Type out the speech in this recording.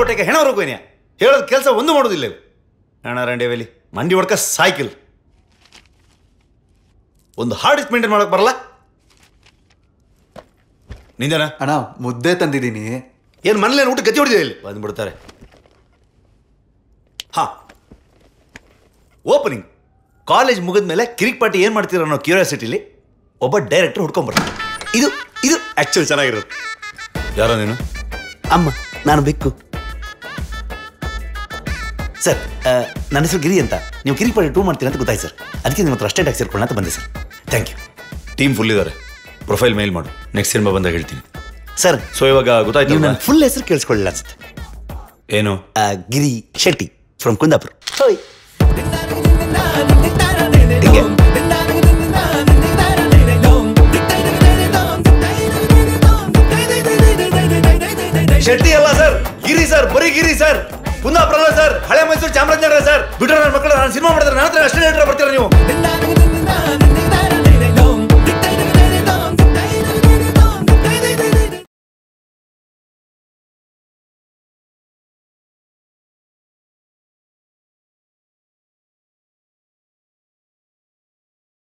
ಹೊಟ್ಟೆಗೆ ಹೆಣ ಹೊರಗೋಯ್ನ ಹೇಳೋದು ಕೆಲಸ ಒಂದು ಮಾಡೋದಿಲ್ಲ ಇವು ಹೆಣ ರಂಡೇವೇಲಿ ಮಂಡಿ ಹೊಡ್ಕ ಸೈಕಲ್ ಒಂದು ಹಾರ್ಡ್ ಇಸ್ ಮೇಂಟೈನ್ ಮಾಡಕ್ ಬರಲ್ಲ ನಿಂದನ ಅಣ್ಣ ಮುದ್ದೆ ತಂದಿದ್ದೀನಿ ಏನು ಮನೇಲಿ ಊಟ ಗತಿ ಹೊಡಿದೆ ಇಲ್ಲಿ ಬಂದ್ಬಿಡ್ತಾರೆ ಹಾ ಓಪನಿಂಗ್ ಕಾಲೇಜ್ ಮುಗಿದ ಮೇಲೆ ಕಿರಿಕ್ ಪಾರ್ಟಿ ಏನು ಮಾಡ್ತೀರ ಅನ್ನೋ ಕ್ಯೂರಿಯಾಸಿಟಿಲಿ ಒಬ್ಬ ಡೈರೆಕ್ಟರ್ ಹುಡ್ಕೊಂಡ್ಬರ್ತಾರೆ ಇದು ಇದು ಆ್ಯಕ್ಚುಲಿ ಚೆನ್ನಾಗಿರುತ್ತೆ ಯಾರೋ ನೀನು ಅಮ್ಮ ನಾನು ಬೆಕ್ಕು ಸರ್ ಆ, ನನ್ನ ಹೆಸರು ಗಿರಿ ಅಂತ ನೀವು ಕಿರಿಕ್ ಪಾರ್ಟಿ ಟೂ ಮಾಡ್ತೀರಾ ಅಂತ ಗೊತ್ತಾಯ್ತು ಸರ್ ಅದಕ್ಕೆ ನಿಮ್ಮ ಹತ್ರ ಅಷ್ಟೇ ಟ್ಯಾಕ್ಸ್ ಸೇರ್ಕೊಳ್ಳೋಣ ಅಂತ ಬಂದೆ sir thank you team full ಇದ್ದಾರೆ ಪ್ರೊಫೈಲ್ ಮೇಲ್ ಮಾಡು ನೆಕ್ಸ್ಟ್ ಸಿನಿಮಾ ಬಂದಾಗ ಹೇಳ್ತೀನಿ ಸರ್ ಸೊ ಇವಾಗ ಗೊತ್ತಾಯ್ತು ನೀವು ನನ್ನ ಫುಲ್ ಹೆಸರು ಕೇಳಿಸ್ಕೊಳ್ಳಿಲ್ಲ ಅನ್ಸುತ್ತೆ ಏನು ಆ, ಗಿರಿ ಶೆಟ್ಟಿ ಫ್ರಮ್ ಕುಂದಾಪುರ ಹಿಂಗೆ ಶೆಟ್ಟಿ ಅಲ್ಲ ಸರ್ ಗಿರಿ ಸರ್ ಬರೀ ಗಿರಿ ಸರ್ ಕುಂದಾಪುರ ಅಲ್ಲ ಸರ್ ಹಳೆ ಮೈಸೂರು ಚಾಮರಾಜನಗರ ಸರ್ ಬಿಟ್ರೆ ನನ್ನ ಮಕ್ಕಳು ನಾನು ಸಿನಿಮಾ ಮಾಡಿದ್ರೆ ನನ್ನ ಹತ್ರ ಅಷ್ಟೇ ಬರ್ತೀರಾ ನೀವು